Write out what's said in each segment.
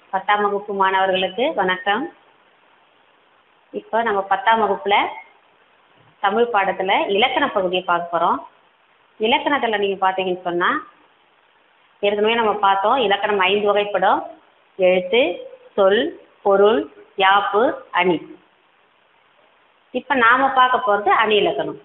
பத்தாம் வகுப்பு மாணவர்களுக்கு வணக்கம் இப்போ நம்ம பத்தாம் வகுப்பில் தமிழ் பாடத்தில் இலக்கண பகுதியை பார்க்க போகிறோம் இலக்கணத்தில் நீங்கள் பார்த்தீங்கன்னு சொன்னால் ஏற்கனவே நம்ம பார்த்தோம் இலக்கணம் ஐந்து வகைப்படும் எழுத்து சொல் பொருள் யாப்பு அணி இப்போ நாம் பார்க்க போகிறது அணி இலக்கணம்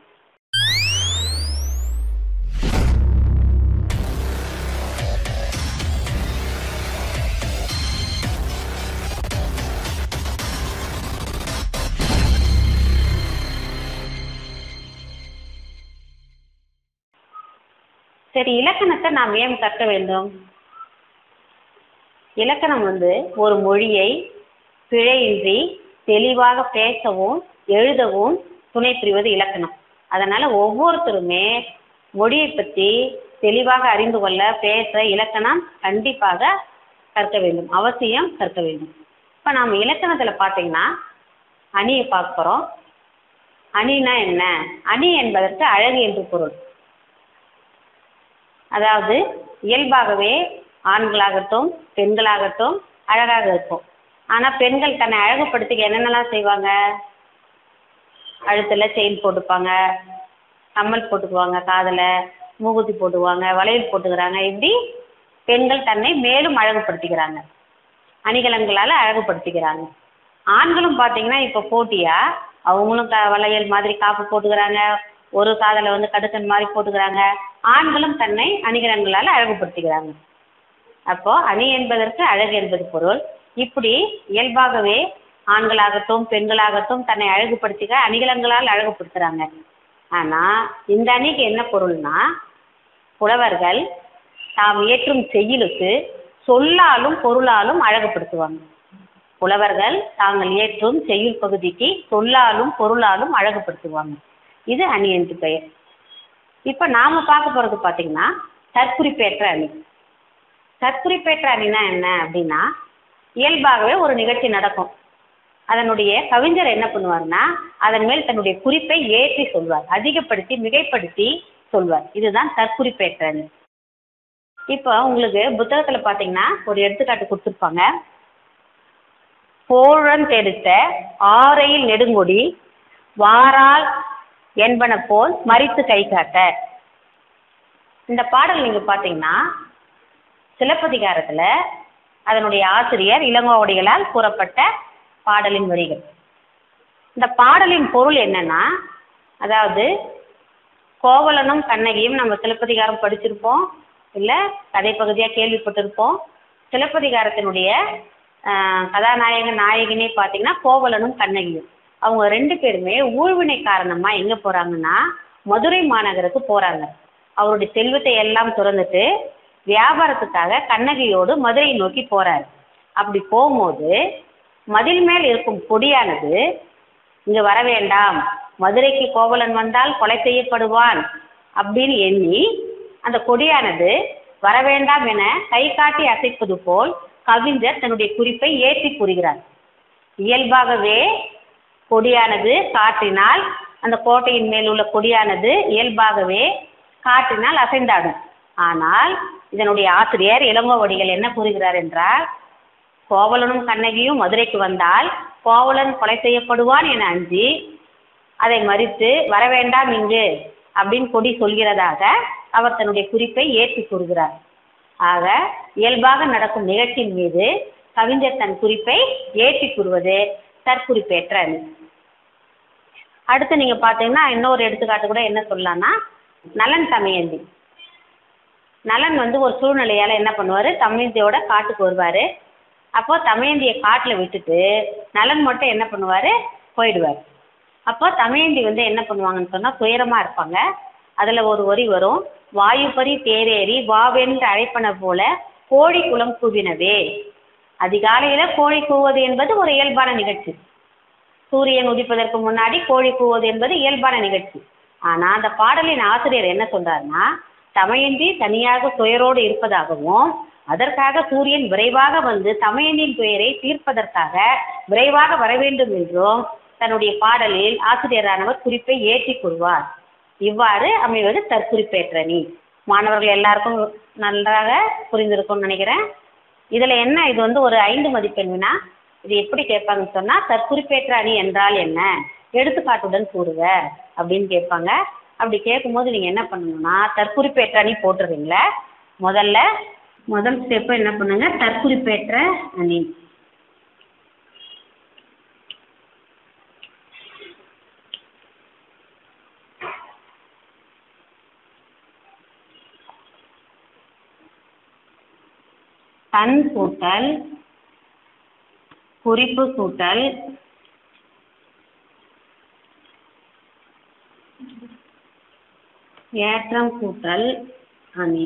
சரி இலக்கணத்தை நாம் ஏன் கற்க வேண்டும் இலக்கணம் வந்து ஒரு மொழியை பிழையின்றி தெளிவாக பேசவும் எழுதவும் துணை புரிவது இலக்கணம் அதனால் ஒவ்வொருத்தருமே மொழியை பற்றி தெளிவாக அறிந்து கொள்ள பேச இலக்கணம் கண்டிப்பாக கற்க வேண்டும் அவசியம் கற்க வேண்டும் இப்போ நாம் இலக்கணத்தில் பார்த்தீங்கன்னா அணியை பார்க்க போகிறோம் அணினா என்ன அணி என்பதற்கு அழகு என்று பொருள் அதாவது இயல்பாகவே ஆண்களாகட்டும் பெண்களாகட்டும் அழகாக இருக்கும் ஆனால் பெண்கள் தன்னை அழகுபடுத்திக்க என்னென்னலாம் செய்வாங்க கழுத்தில் செயின் போட்டுப்பாங்க கம்மல் போட்டுக்குவாங்க காதில் மூகுத்தி போட்டுக்குவாங்க வளையல் போட்டுக்கிறாங்க இப்படி பெண்கள் தன்னை மேலும் அழகுபடுத்திக்கிறாங்க அணிகலன்களால் அழகுபடுத்திக்கிறாங்க ஆண்களும் பார்த்தீங்கன்னா இப்போ போட்டியாக அவங்களும் க வளையல் மாதிரி காப்பு போட்டுக்கிறாங்க ஒரு காதில் வந்து கடுக்கன் மாதிரி போட்டுக்கிறாங்க ஆண்களும் தன்னை அணிகலன்களால் அழகுபடுத்திக்கிறாங்க அப்போ அணி என்பதற்கு அழகு என்பது பொருள் இப்படி இயல்பாகவே ஆண்களாகட்டும் பெண்களாகட்டும் தன்னை அழகுபடுத்திக்க அணிகலன்களால் அழகுபடுத்துகிறாங்க ஆனால் இந்த அணிக்கு என்ன பொருள்னா புலவர்கள் தாம் இயற்றும் செய்யுளுக்கு சொல்லாலும் பொருளாலும் அழகுபடுத்துவாங்க புலவர்கள் தாங்கள் இயற்றும் செய்யுள் பகுதிக்கு சொல்லாலும் பொருளாலும் அழகுபடுத்துவாங்க இது அணி என்று பெயர் இப்போ நாம் பார்க்க போகிறது பார்த்தீங்கன்னா தற்குறிப்பேற்ற அணி தற்குறிப்பேற்ற அணினா என்ன அப்படின்னா இயல்பாகவே ஒரு நிகழ்ச்சி நடக்கும் அதனுடைய கவிஞர் என்ன பண்ணுவார்னா அதன் மேல் தன்னுடைய குறிப்பை ஏற்றி சொல்வார் அதிகப்படுத்தி மிகைப்படுத்தி சொல்வார் இதுதான் தற்குறிப்பேற்ற அணி இப்போ உங்களுக்கு புத்தகத்தில் பார்த்தீங்கன்னா ஒரு எடுத்துக்காட்டு கொடுத்துருப்பாங்க போழன் தெடுத்த ஆரையில் நெடுங்கொடி வாரால் என்பன போல் மறித்து கை காட்ட இந்த பாடல் நீங்கள் பார்த்தீங்கன்னா சிலப்பதிகாரத்தில் அதனுடைய ஆசிரியர் இளங்கோவடிகளால் கூறப்பட்ட பாடலின் வரிகள் இந்த பாடலின் பொருள் என்னன்னா அதாவது கோவலனும் கண்ணகியும் நம்ம சிலப்பதிகாரம் படிச்சிருப்போம் இல்லை கதை பகுதியாக கேள்விப்பட்டிருப்போம் சிலப்பதிகாரத்தினுடைய கதாநாயக நாயகினே பார்த்தீங்கன்னா கோவலனும் கண்ணகியும் அவங்க ரெண்டு பேருமே ஊழ்வினை காரணமாக எங்கே போகிறாங்கன்னா மதுரை மாநகருக்கு போகிறாங்க அவருடைய செல்வத்தை எல்லாம் துறந்துட்டு வியாபாரத்துக்காக கண்ணகியோடு மதுரை நோக்கி போகிறார் அப்படி போகும்போது மதில் மேல் இருக்கும் கொடியானது இங்கே வர வேண்டாம் மதுரைக்கு கோவலன் வந்தால் கொலை செய்யப்படுவான் அப்படின்னு எண்ணி அந்த கொடியானது வர வேண்டாம் என கை காட்டி அசைப்பது போல் கவிஞர் தன்னுடைய குறிப்பை ஏற்றி கூறுகிறார் இயல்பாகவே கொடியானது காற்றினால் அந்த கோட்டையின் மேல் உள்ள கொடியானது இயல்பாகவே காற்றினால் அசைந்தாடும் ஆனால் இதனுடைய ஆசிரியர் இளங்கோவடிகள் என்ன கூறுகிறார் என்றால் கோவலனும் கண்ணகியும் மதுரைக்கு வந்தால் கோவலன் கொலை செய்யப்படுவான் என அஞ்சி அதை மறித்து வர வேண்டாம் இங்கு அப்படின்னு கொடி சொல்கிறதாக அவர் தன்னுடைய குறிப்பை ஏற்றி கூறுகிறார் ஆக இயல்பாக நடக்கும் நிகழ்ச்சியின் மீது கவிஞர் தன் குறிப்பை ஏற்றி கூறுவது தற்குறிப்பேற்ற அணி அடுத்து நீங்கள் பார்த்தீங்கன்னா இன்னொரு எடுத்துக்காட்டு கூட என்ன சொல்லலாம்னா நலன் தமையந்தி நலன் வந்து ஒரு சூழ்நிலையால் என்ன பண்ணுவார் தமையந்தியோட காட்டுக்கு வருவார் அப்போ தமையந்தியை காட்டில் விட்டுட்டு நலன் மட்டும் என்ன பண்ணுவார் போயிடுவார் அப்போ தமையந்தி வந்து என்ன பண்ணுவாங்கன்னு சொன்னால் துயரமாக இருப்பாங்க அதில் ஒரு வரி வரும் வாயுபரி தேரேறி வாவென்று அழைப்பன போல கோழி குளம் கூவினவே அதிகாலையில் கோழி கூவது என்பது ஒரு இயல்பான நிகழ்ச்சி சூரியன் உதிப்பதற்கு முன்னாடி கோழி கூவது என்பது இயல்பான நிகழ்ச்சி ஆனால் அந்த பாடலின் ஆசிரியர் என்ன சொல்றாருன்னா தமையந்தி தனியாக துயரோடு இருப்பதாகவும் அதற்காக சூரியன் விரைவாக வந்து தமையனின் துயரை தீர்ப்பதற்காக விரைவாக வர வேண்டும் என்றும் தன்னுடைய பாடலில் ஆசிரியரானவர் குறிப்பை ஏற்றி கொள்வார் இவ்வாறு அமைவது தற்குறிப்பேற்றணி மாணவர்கள் எல்லாருக்கும் நன்றாக புரிந்திருக்கும்னு நினைக்கிறேன் இதில் என்ன இது வந்து ஒரு ஐந்து மதிப்பெண் வினா இது எப்படி கேட்பாங்கன்னு சொன்னால் தற்குறிப்பேற்ற அணி என்றால் என்ன எடுத்துக்காட்டுடன் கூறுக அப்படின்னு கேட்பாங்க அப்படி கேட்கும்போது நீங்கள் என்ன பண்ணணும்னா தற்குறிப்பேற்ற அணி போட்டுறீங்களே முதல்ல முதல் ஸ்டெப்பு என்ன பண்ணுங்க தற்குறிப்பேற்ற அணி தன் கூட்டல் குறிப்பு கூட்டல் ஏற்றம் கூட்டல் அணி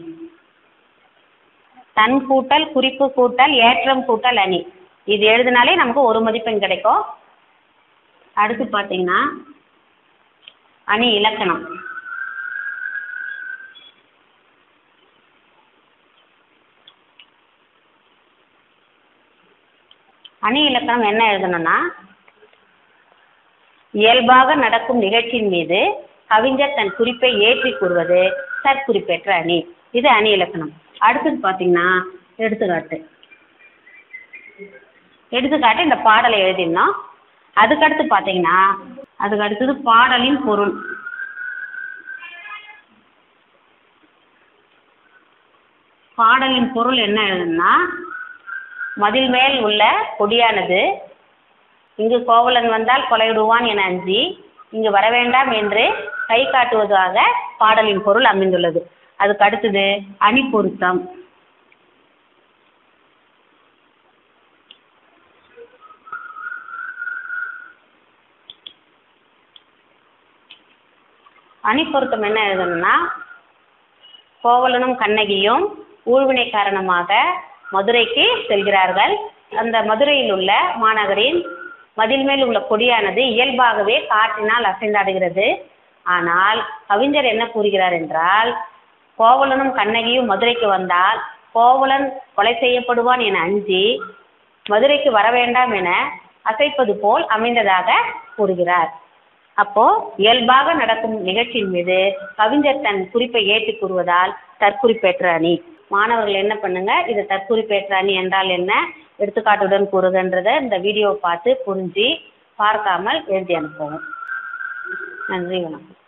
தன் கூட்டல் குறிப்பு கூட்டல் ஏற்றம் கூட்டல் அணி இது எழுதினாலே நமக்கு ஒரு மதிப்பெண் கிடைக்கும் அடுத்து பார்த்தீங்கன்னா அணி இலக்கணம் அணி இலக்கணம் என்ன எழுதணும்னா இயல்பாக நடக்கும் நிகழ்ச்சியின் மீது கவிஞர் தன் குறிப்பை ஏற்றி கூறுவது தற்குறிப்பேற்ற அணி இது அணி இலக்கணம் அடுத்தது பார்த்தீங்கன்னா எடுத்துக்காட்டு எடுத்துக்காட்டு இந்த பாடலை எழுதிடணும் அதுக்கடுத்து பார்த்தீங்கன்னா அதுக்கு அடுத்தது பாடலின் பொருள் பாடலின் பொருள் என்ன எழுதணும்னா மதில் மேல் உள்ள கொடியானது இங்கு கோவலன் வந்தால் கொலையிடுவான் என அஞ்சி இங்கு வரவேண்டாம் என்று கை காட்டுவதாக பாடலின் பொருள் அமைந்துள்ளது அதுக்கு அடுத்தது அணி பொருத்தம் அணி பொருத்தம் என்ன எழுதணும்னா கோவலனும் கண்ணகியும் ஊழ்வினை காரணமாக மதுரைக்கு செல்கிறார்கள் அந்த மதுரையில் உள்ள மாநகரின் மதில் மேல் உள்ள கொடியானது இயல்பாகவே காற்றினால் அசைந்தாடுகிறது ஆனால் கவிஞர் என்ன கூறுகிறார் என்றால் கோவலனும் கண்ணகியும் மதுரைக்கு வந்தால் கோவலன் கொலை செய்யப்படுவான் என அஞ்சி மதுரைக்கு வர வேண்டாம் என அசைப்பது போல் அமைந்ததாக கூறுகிறார் அப்போ இயல்பாக நடக்கும் நிகழ்ச்சியின் மீது கவிஞர் தன் குறிப்பை ஏற்றி கூறுவதால் தற்குறிப்பேற்ற அணி மாணவர்கள் என்ன பண்ணுங்க இது தற்குறிப்பேற்ற அணி என்றால் என்ன எடுத்துக்காட்டுடன் கூறுகின்றத இந்த வீடியோவை பார்த்து புரிஞ்சு பார்க்காமல் எழுதி அனுப்பவும் நன்றி வணக்கம்